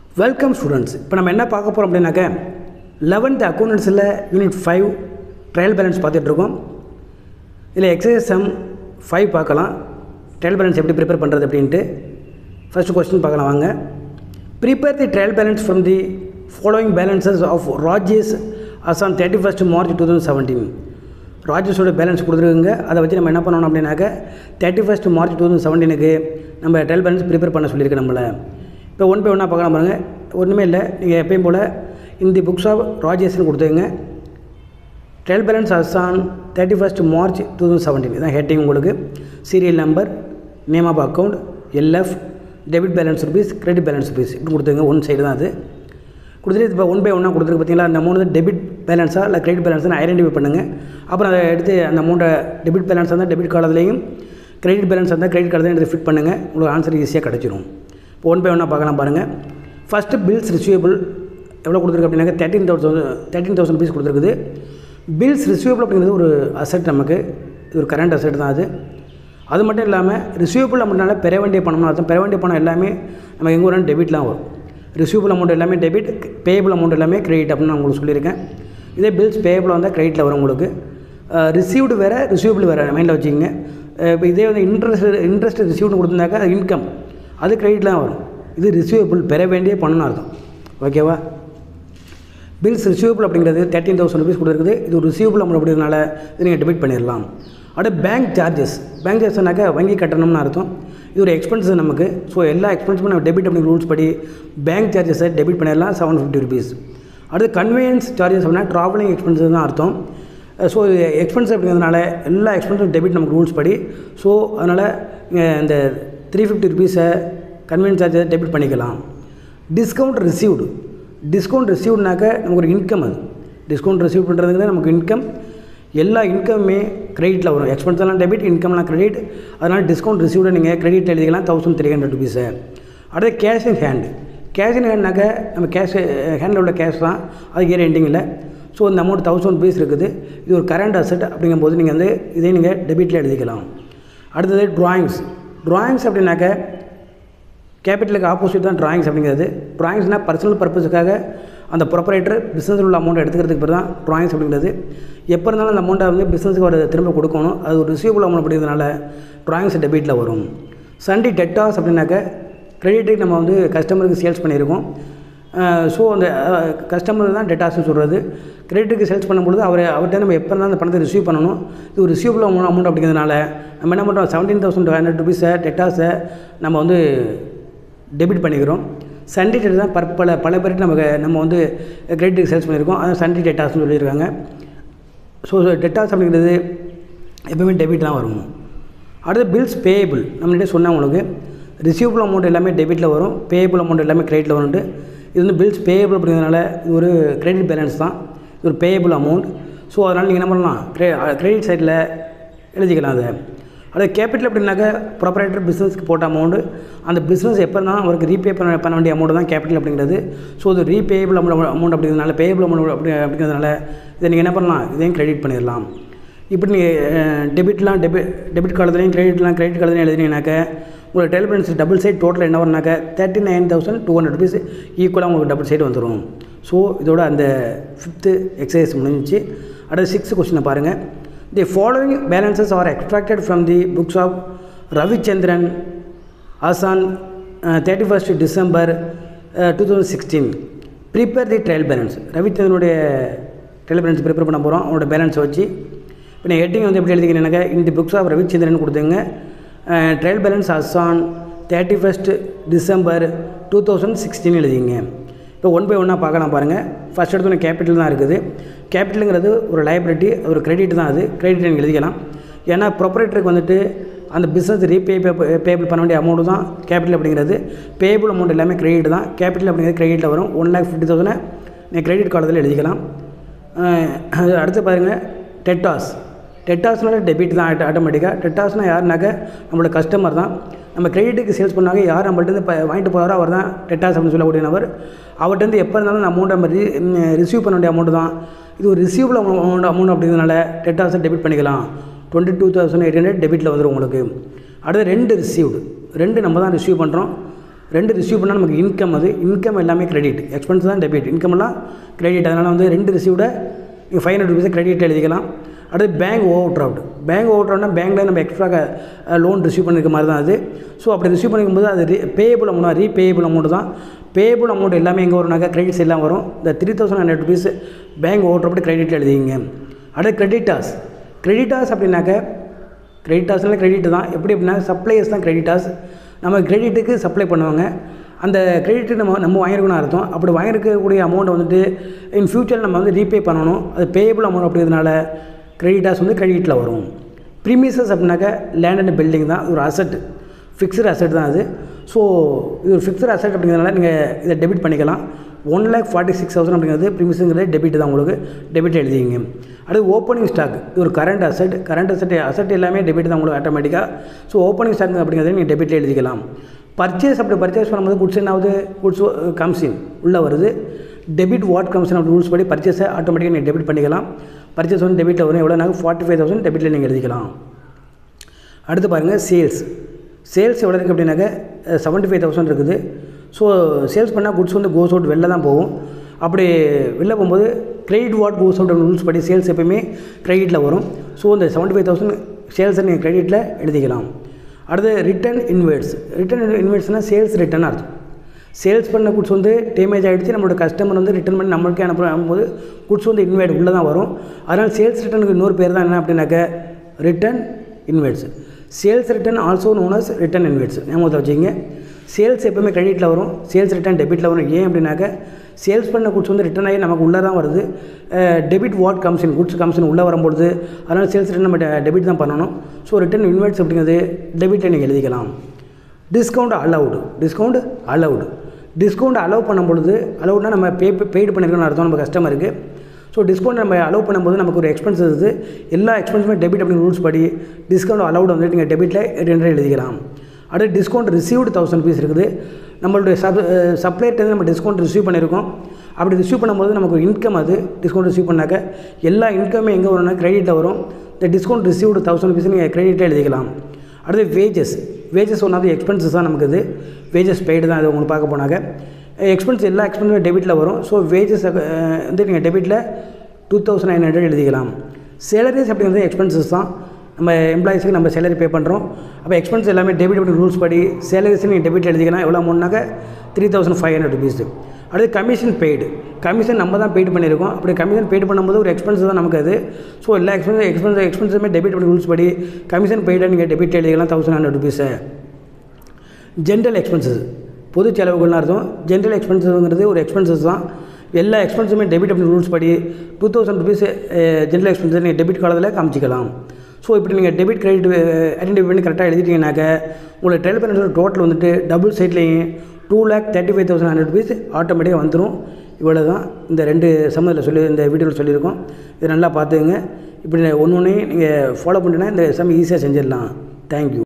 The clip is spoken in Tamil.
வெல்கம் ஸ்டூடெண்ட்ஸ் இப்போ நம்ம என்ன பார்க்க போகிறோம் அப்படின்னாக்க லெவன்த் அக்கௌண்டன்ஸில் யூனிட் ஃபைவ் ட்ரையல் பேலன்ஸ் பார்த்துட்ருக்கோம் இதில் எக்ஸசைஸ் சம் ஃபைவ் பார்க்கலாம் ட்ரையல் பேலன்ஸ் எப்படி ப்ரிப்பேர் பண்ணுறது அப்படின்ட்டு ஃபஸ்ட்டு கொஸ்டின் பார்க்கலாம் வாங்க prepare the trial balance from the following balances of Rajesh as on thirty first March two thousand seventeen ராஜேஷோட பேலன்ஸ் கொடுத்துருக்குங்க அதை வச்சு நம்ம என்ன பண்ணணும் அப்படின்னாக்க thirty first March two thousand செவன்டீனுக்கு நம்ம ட்ரையல் பேலன்ஸ் ப்ரிப்பேர் பண்ண சொல்லியிருக்கு நம்மளை இப்போ ஒன் பை ஒன்றா பார்க்கலாம் பாருங்கள் ஒன்றுமே இல்லை நீங்கள் எப்பயும் போல் இந்த புக்ஸ் ஆஃப் ராஜேஷ்னு கொடுத்துங்க trial balance as on thirty first March two thousand seventeen இதான் ஹெட்டிங் உங்களுக்கு serial number name of account LF debit balance rupees credit balance rupees இப்படி கொடுத்துங்க ஒன் சைடு தான் அது கொடுத்துட்டு இப்போ ஒன் பை ஒன்னாக கொடுத்துருக்கு பார்த்தீங்களா அந்த மூணு டெபிட் பேலன்ஸாக இல்லை கிரெடிட் பேலன்ஸாக ஐடென்டிஃபை பண்ணுங்கள் அப்புறம் அதை எடுத்து அந்த மூணு டெபிட் பேலன்ஸ் இருந்தால் டெபிட் கார்டுலையும் கிரெடிட் பேலன்ஸ் இருந்தால் கிரெடிட் கார்டு எடுத்து ஃபிட் பண்ணுங்கள் உங்களுக்கு ஆன்சர் ஈஸியாக கிடச்சிரும் இப்போ ஒன் பை ஒன்னாக பார்க்கலாம் பாருங்கள் ஃபஸ்ட்டு பில்ஸ் ரிசீவபிள் எவ்வளோ கொடுத்துருக்கு அப்படின்னாக்க thirteen thousand thirteen thousand rupees கொடுத்துருக்குது பில்ஸ் ரிசீவபிள் அப்படிங்கிறது ஒரு அசெட் நமக்கு இது ஒரு கரண்ட் அசெட் தான் அது அது மட்டும் இல்லாமல் ரிசீவபிள் அமௌண்ட்னால பெற வேண்டிய பணம்னு அர்த்தம் பெற வேண்டிய பணம் எல்லாமே நம்ம எங்கே வரும் டெபிட்லாம் வரும் ரிசீவபிள் அமௌண்ட் எல்லாமே டெபிட் பேபிள் அமௌண்ட் எல்லாமே கிரெடிட் அப்படின்னு நான் உங்களுக்கு சொல்லியிருக்கேன் இதே பில்ஸ் பேபிள் வந்தால் கிரெடிட்டில் வரும் உங்களுக்கு ரிசீவ்டு வேறு ரிசீவபிள் வேறு மைண்டில் வச்சுக்கோங்க இப்போ இதே வந்து இன்ட்ரெஸ்ட் இன்ட்ரெஸ்ட் ரிசீவ்டு கொடுத்துருந்தாக்கா அது இன்கம் அது கிரெடிட்லாம் வரும் இது ரிசீவபிள் பெற வேண்டிய பணம்னு அர்த்தம் ஓகேவா பில்ஸ் ரிசீவபிள் அப்படிங்கிறது தேர்ட்டின் தௌசண்ட் ருபீஸ் கொடுத்துருக்குது இது ஒரு ரிசீவபிள் அமௌண்ட் அப்படிங்கிறனால இது நீங்கள் டெபிட் பண்ணிடலாம் அடுத்து பேங்க் சார்ஜஸ் பேங்க் சார்ஜஸ்னாக்கா வங்கி கட்டணம்னு அர்த்தம் இது ஒரு எக்ஸ்பென்ஸ் நமக்கு ஸோ எல்லா எக்ஸ்பென்ஸுமே நம்ம டெபிட் அப்படிங்கிற ரூல்ஸ் படி பேங்க் சார்ஜஸை டெபிட் பண்ணிடலாம் செவன் ஃபிஃப்டி ருபீஸ் அடுத்து கன்வீனியன்ஸ் சார்ஜஸ் அப்படின்னா ட்ராவலிங் எக்ஸ்பென்சஸ் தான் அர்த்தம் ஸோ இது எக்ஸ்பென்ஸ் அப்படிங்கிறதுனால எல்லா எக்ஸ்பென்ஸும் டெபிட் நமக்கு ரூல்ஸ் படி ஸோ அதனால் இந்த த்ரீ ஃபிஃப்டி ருபீஸை கன்வீனியன்ஸ் சார்ஜை டெபிட் பண்ணிக்கலாம் டிஸ்கவுண்ட் ரிசீவ்டு டிஸ்கவுண்ட் ரிசீவ்டுனாக்க நமக்கு ஒரு இன்கம் அது டிஸ்கவுண்ட் ரிசீவ் பண்ணுறதுங்கிறது நமக்கு இன்கம் எல்லா இன்கமுமே கிரெடிட்டில் வரும் எக்ஸ்பென்ஸ் எல்லாம் டெபிட் இன்கம்லாம் கிரெடிட் அதனால் டிஸ்கவுண்ட் ரிசீவ்டு நீங்கள் கிரெடிட்டில் எழுதிக்கலாம் தௌசண்ட் த்ரீ ஹண்ட்ரட் ருபீஸை அடுத்து cash in hand cash in ஹேண்ட்னாக்க நம்ம கேஷ் ஹேண்டில் உள்ள கேஷ் தான் அது இயர் எண்டிங்கில் ஸோ இந்த அமௌண்ட் தௌசண்ட் ருபீஸ் இருக்குது இது ஒரு கரண்ட் அசெட் அப்படிங்கும்போது நீங்கள் வந்து இதே நீங்கள் டெபிட்டில் எழுதிக்கலாம் அடுத்தது ட்ராயிங்ஸ் ட்ராயிங்ஸ் அப்படின்னாக்க கேபிட்டலுக்கு ஆப்போசிட் தான் ட்ராயிங்ஸ் அப்படிங்கிறது ட்ராயிங்ஸ்னால் பர்சனல் பர்பஸுக்காக அந்த ப்ரொப்பரேட்டர் பிஸ்னஸில் உள்ள அமௌண்ட் எடுத்துக்கிறதுக்கு பேர் தான் ட்ராயிங்ஸ் அப்படிங்கிறது எப்போ இருந்தாலும் அந்த அமௌண்ட்டை வந்து பிஸ்னஸுக்கு ஒரு திரும்ப கொடுக்கணும் அது ஒரு ரிசீவபிள் அமௌண்ட் அப்படிங்கிறதுனால ட்ராயிங்ஸ் டெபிட்டில் வரும் சண்டி டெட்டாஸ் அப்படின்னாக்க கிரெடிட்டுக்கு நம்ம வந்து கஸ்டமருக்கு சேல்ஸ் பண்ணியிருக்கோம் ஸோ அந்த கஸ்டமர் தான் டெட்டாஸ்னு சொல்கிறது கிரெடிட்டுக்கு சேல்ஸ் பண்ணும்பொழுது அவர் அவர்கிட்ட நம்ம எப்போ இருந்தாலும் அந்த பணத்தை ரிசீவ் பண்ணணும் இது ஒரு ரிசீவபிள் அமௌண்ட் அமௌண்ட் அப்படிங்கிறதுனால நம்ம என்ன பண்ணுறோம் செவன்டீன் தௌசண்ட் ஹண்ட்ரட் ருபீஸை டெட்டாஸை நம்ம வந்து டெபிட் பண்ணிக்கிறோம் சண்டே டேட் தான் பல பல பேருக்கு நமக்கு நம்ம வந்து கிரெடிட்டுக்கு சேல்ஸ் பண்ணியிருக்கோம் அதான் சண்டே டேட்டாஸ்னு சொல்லியிருக்காங்க ஸோ டெட்டாஸ் அப்படிங்கிறது எப்பவுமே டெபிட் தான் வரும் அடுத்து பில்ஸ் பேயபிள் நம்மள்கிட்ட சொன்னேன் உங்களுக்கு ரிசீவபிள் அமௌண்ட் எல்லாமே டெபிட்டில் வரும் பேயபிள் அமௌண்ட் எல்லாமே கிரெடிட்டில் வரும்ட்டு இது வந்து பில்ஸ் பேயபிள் அப்படிங்கிறதுனால இது ஒரு கிரெடிட் பேலன்ஸ் தான் இது ஒரு பேயபிள் அமௌண்ட் ஸோ அதனால் நீங்கள் என்ன பண்ணலாம் கிரெ கிரெடிட் சைடில் எழுதிக்கலாம் அதை அது கேபிட்டல் அப்படின்னாக்க ப்ராப்பரேட்டர் பிஸ்னஸ்க்கு போட்ட அமௌண்ட்டு அந்த பிஸ்னஸ் எப்போ இருந்தாலும் அவருக்கு ரீபே பண்ண பண்ண வேண்டிய அமௌண்ட் தான் கேபிட்டல் அப்படிங்கிறது ஸோ இது ரீபேபிள் அமௌண்ட் அமௌண்ட் அப்படிங்கிறதுனால பேபிள் அமௌண்ட் அப்படி அப்படிங்கிறதுனால இதை நீங்கள் என்ன பண்ணலாம் இதையும் கிரெடிட் பண்ணிடலாம் இப்படி நீங்கள் டெபிட்லாம் டெபிட் டெபிட் கார்டுலையும் கிரெடிட்லாம் கிரெடிட் கார்டுலையும் எழுதினீங்கனாக்க உங்களுக்கு டெலிபரன்ஸ் டபுள் சைட் டோட்டல் என்ன வரும்னாக்க thirty nine thousand two hundred rupees ஈக்குவலாக உங்களுக்கு டபுள் சைடு வந்துடும் ஸோ இதோட அந்த ஃபிஃப்த்து எக்ஸசைஸ் முடிஞ்சிச்சு அடுத்து சிக்ஸ்த் கொஸ்டினை பாருங்கள் the following balances are extracted from the books of Ravichandran as on thirty first December two thousand sixteen prepare the trial balance ரவிச்சந்திரனுடைய ட்ரையல் பேலன்ஸ் ப்ரிப்பேர் பண்ண போகிறோம் அவனோட பேலன்ஸை வச்சு இப்போ நான் ஹெட்டிங் வந்து எப்படி எழுதிக்கிறேன்னாக்கா இந்த புக்ஸ் ஆஃப் ரவிச்சந்திரன் கொடுத்துங்க trial balance as on thirty first December two thousand sixteen எழுதிங்க இப்போ ஒன் பை ஒன்னாக பார்க்கலாம் பாருங்கள் ஃபஸ்ட் எடுத்தோன்னே கேபிட்டல் தான் இருக்குது கேபிட்டலுங்கிறது ஒரு லைபிலிட்டி ஒரு கிரெடிட் தான் அது கிரெடிட் நீங்கள் எழுதிக்கலாம் ஏன்னா ப்ரொப்பரேட்டருக்கு வந்துட்டு அந்த பிஸ்னஸ் ரீபே பேபிள் பண்ண வேண்டிய அமௌண்ட் தான் கேபிட்டல் அப்படிங்கிறது பேபிள் அமௌண்ட் எல்லாமே கிரெடிட் தான் கேபிட்டல் அப்படிங்கிறது கிரெடிட்டில் வரும் ஒன் லேக் ஃபிஃப்டி தௌசண்ட் நீங்கள் கிரெடிட் கார்டில் எழுதிக்கலாம் அடுத்து பாருங்கள் டெட்டாஸ் டெட்டாஸ்னால டெபிட் தான் ஆட்டோமேட்டிக்காக டெட்டாஸ்னால் யாருனாக்க நம்மளோட கஸ்டமர் தான் நம்ம கிரெடிட்டுக்கு சேல்ஸ் பண்ணாங்க யார் நம்மள்ட்ட இப்போ வாங்கிட்டு போகிறாரோ அவர் தான் டெட்டாஸ் அப்படின்னு சொல்லக்கூடிய நபர் அவர்கிட்ட எப்போ இருந்தாலும் அந்த அமௌண்ட் நம்ம ரிசீவ் பண்ண வேண்டிய அமௌண்ட் தான் இது ஒரு ரிசீவபிள் அமௌண்ட் அமௌண்ட் அப்படிங்கிறதுனால டெட்டாஸை டெபிட் பண்ணிக்கலாம் twenty two thousand eight hundred டெபிட்டில் வந்துடும் உங்களுக்கு அடுத்து ரெண்டு ரிசீவ்டு ரெண்டு நம்ம தான் ரிசீவ் பண்ணுறோம் ரெண்டு ரிசீவ் பண்ணால் நமக்கு இன்கம் அது இன்கம் எல்லாமே கிரெடிட் எக்ஸ்பென்ஸ் தான் டெபிட் இன்கம் எல்லாம் கிரெடிட் அதனால் வந்து ரெண்டு ரிசீவ்ட நீங்கள் ஃபைவ் ஹண்ட்ரட் ருபீஸை கிரெடிட் எழுதிக்கலாம் அடுத்து bank overdraft bank overdraft பேங்க்கில் நம்ம எக்ஸ்ட்ரா லோன் ரிசீவ் பண்ணிருக்க மாதிரி தான் அது ஸோ அப்படி ரிசீவ் பண்ணிக்கும்போது அது repayable amount repayable amount தான் பேயபிள் அமௌண்ட் எல்லாமே எங்கே வரும்னாக்கா கிரெடிட்ஸ் எல்லாம் வரும் இந்த three thousand hundred rupees bank overdraft credit எழுதிங்க அடுத்து கிரெடிட்டாஸ் கிரெடிட்டாஸ் அப்படின்னாக்க கிரெடிட்டாஸ்னால் கிரெடிட் தான் எப்படி அப்படின்னா சப்ளையர்ஸ் தான் கிரெடிட்டாஸ் நம்ம கிரெடிட்டுக்கு சப்ளை பண்ணுவாங்க அந்த கிரெடிட்டு நம்ம நம்ம வாங்கியிருக்கணும் அர்த்தம் அப்படி வாங்கியிருக்கக்கூடிய அமௌண்ட்டை வந்துட்டு இன் ஃப்யூச்சரில் நம்ம வந்து ரீபே பண்ணணும் அது பேயபிள் அமௌண்ட் அப்படிங்கிறதுனால கிரெடிட்டாஸ் வந்து கிரெடிட்டில் வரும் ப்ரீமிசஸ் அப்படின்னாக்கா லேண்ட் அண்ட் பில்டிங் தான் அது ஒரு அசட் ஃபிக்ஸ்டு அசட் தான் அது ஸோ இது ஒரு ஃபிக்ஸ்டு அசட் அப்படிங்கிறதுனால நீங்கள் இதை டெபிட் பண்ணிக்கலாம் one lakh forty six thousand அப்படிங்கிறது ப்ரீமிஸுங்கிறது டெபிட் தான் உங்களுக்கு டெபிட் எழுதிங்க அடுத்து ஓப்பனிங் ஸ்டாக் இது ஒரு current asset current asset asset எல்லாமே டெபிட் தான் உங்களுக்கு ஆட்டோமேட்டிக்காக ஸோ ஓப்பனிங் ஸ்டாக் அப்படிங்கிறத நீங்கள் டெபிட்டில் எழுதிக்கலாம் பர்ச்சேஸ் அப்படி பர்ச்சேஸ் பண்ணும்போது குட்ஸ் என்னாவது குட்ஸ் கம்ஸின் உள்ளே வருது டெபிட் வாட் கம்ஸின் அப்படி ரூல்ஸ் படி பர்ச்சேஸை ஆட்டோமேட்டிக்காக நீங்கள் டெபிட் பண்ணிக்கலாம் பர்ச்சேஸ் வந்து டெபிட்டில் வரும் எவ்வளோ நாங்கள் ஃபார்ட்டி ஃபைவ் தௌசண்ட் டெபிட்டில் நீங்கள் எழுதிக்கலாம் அடுத்து பாருங்கள் சேல்ஸ் சேல்ஸ் எவ்வளோ இருக்குது அப்படின்னாக்க செவன்ட்டி ஃபைவ் தௌசண்ட் இருக்குது ஸோ சேல்ஸ் பண்ணால் குட்ஸ் வந்து கோஸ் அவுட் வெளில தான் போகும் அப்படி வெளில போகும்போது credit what goes out rules படி சேல்ஸ் எப்பயுமே கிரெடிட்டில் வரும் ஸோ இந்த செவன்ட்டி ஃபைவ் தௌசண்ட் சேல்ஸை நீங்கள் கிரெடிட்டில் எழுதிக்கலாம் அடுத்து ரிட்டன் இன்வெர்ட்ஸ் ரிட்டன் இன்வெர்ட்ஸ்னால் சேல்ஸ் ரிட்டன் அர்த்தம் சேல்ஸ் பண்ண குட்ஸ் வந்து டேமேஜ் ஆகிடுச்சு நம்மளோட கஸ்டமர் வந்து ரிட்டன் பண்ணி நம்மளுக்கே அனுப்பும்போது குட்ஸ் வந்து இன்வைட் உள்ளே தான் வரும் அதனால் சேல்ஸ் ரிட்டனுக்கு இன்னொரு பேர் தான் என்ன அப்படின்னாக்க return inwards sales return also known as return inwards ஞாபகத்தை வச்சுங்க சேல்ஸ் எப்பவுமே கிரெடிட்டில் வரும் சேல்ஸ் ரிட்டன் டெபிட்டில் வரும் ஏன் அப்படின்னாக்க சேல்ஸ் பண்ண குட்ஸ் வந்து ரிட்டன் ஆகி நமக்கு உள்ளே தான் வருது debit what comes in goods comes in உள்ளே வரும்பொழுது அதனால் சேல்ஸ் ரிட்டன் நம்ம டெபிட் தான் பண்ணணும் ஸோ ரிட்டன் இன்வெர்ட்ஸ் அப்படிங்கிறது டெபிட்டை நீங்கள் எழுதிக்கலாம் discount allowed discount allowed discount allow பண்ணும்பொழுது அலவுட்னா நம்ம பே பெய்டு பண்ணியிருக்கோம்னு அர்த்தம் நம்ம கஸ்டமருக்கு ஸோ டிஸ்கவுண்ட் நம்ம அலோவ் பண்ணும்போது நமக்கு ஒரு எக்ஸ்பென்ஸ் இருக்குது எல்லா எக்ஸ்பென்ஸுமே டெபிட் அப்படின்னு ரூல்ஸ் படி டிஸ்கவுண்ட் அலவுட் வந்துட்டு நீங்கள் டெபிட்டில் ரெண்டு எழுதிக்கலாம் அடுத்து டிஸ்கவுண்ட் ரிசீவ்டு தௌசண்ட் பீஸ் இருக்குது நம்மளுடைய சப் சப்ளைட்டேருந்து நம்ம டிஸ்கவுண்ட் ரிசீவ் பண்ணியிருக்கோம் அப்படி ரிசீவ் பண்ணும்போது நமக்கு ஒரு இன்கம் அது டிஸ்கவுண்ட் ரிசீவ் பண்ணாக்க எல்லா இன்கமே எங்கே வரும்னா கிரெடிட்டில் வரும் இந்த டிஸ்கவுண்ட் ரிசீவ்டு தௌசண்ட் பீஸ் நீங்கள் கிரெடிட்டில் எழுதிக்கலாம் அடுத்து வேஜஸ் வேஜஸ் ஒன்றாவது எக்ஸ்பென்சஸ் தான் நமக்கு இது வேஜஸ் பெய்டு தான் இது உங்களுக்கு பார்க்க போனாங்க எக்ஸ்பென்ஸ் எல்லா எக்ஸ்பென்ஸுமே டெபிட்டில் வரும் ஸோ வேஜஸ் வந்து நீங்கள் டெபிட்டில் டூ தௌசண்ட் நைன் ஹண்ட்ரட் எழுதிக்கலாம் சேலரிஸ் அப்படிங்கிறது எக்ஸ்பென்சஸ் தான் நம்ம எம்ப்ளாயிஸுக்கு நம்ம சேலரி பே பண்ணுறோம் அப்போ எக்ஸ்பென்ஸ் எல்லாமே டெபிட் அப்படி ரூல்ஸ் படி சேலரிஸ் நீங்கள் டெபிட் எழுதிக்கலாம் எவ்வளோ அமௌண்ட்னாக்க three thousand five hundred rupees அடுத்து கமிஷன் பெய்டு கமிஷன் நம்ம தான் பெய்டு பண்ணியிருக்கோம் அப்படி கமிஷன் பெய்டு பண்ணும்போது ஒரு எக்ஸ்பென்ஸ் தான் நமக்கு அது ஸோ எல்லா எக்ஸ்பென்ஸ் எக்ஸ்பென்ஸ் எக்ஸ்பென்ஸுமே டெபிட் பண்ணி ரூல்ஸ் படி கமிஷன் பெய்டாக நீங்கள் டெபிட் எழுதிக்கலாம் தௌசண்ட் ஹண்ட்ரட் ருபீஸை ஜென்ரல் எக்ஸ்பென்சஸ் பொது செலவுகள்னு அர்த்தம் ஜென்ரல் எக்ஸ்பென்சஸ்ங்கிறது ஒரு எக்ஸ்பென்சஸ் தான் எல்லா எக்ஸ்பென்ஸுமே டெபிட் அப்படின்னு ரூல்ஸ் படி two thousand rupees general expenses நீங்கள் டெபிட் காலத்தில் காமிச்சிக்கலாம் ஸோ இப்படி நீங்கள் டெபிட் கிரெடிட் ஐடென்டிஃபை பண்ணி கரெக்டாக எழுதிட்டீங்கன்னாக்க உங்களுக்கு ட்ரெயில் பேலன்ஸோட டோட்டல் வந்துட்டு டபுள் சைட்லேயும் two lakh thirty five thousand hundred rupees ஆட்டோமேட்டிக்காக வந்துடும் இவ்வளோ தான் இந்த ரெண்டு சம்மதில் சொல்லி இந்த வீடியோவில் சொல்லியிருக்கோம் இது நல்லா பார்த்துங்க இப்படி ஒன்று ஒன்றையும் நீங்கள் ஃபாலோ பண்ணிட்டீங்கன்னா இந்த சம் ஈஸியாக செஞ்சிடலாம் தேங்க்யூ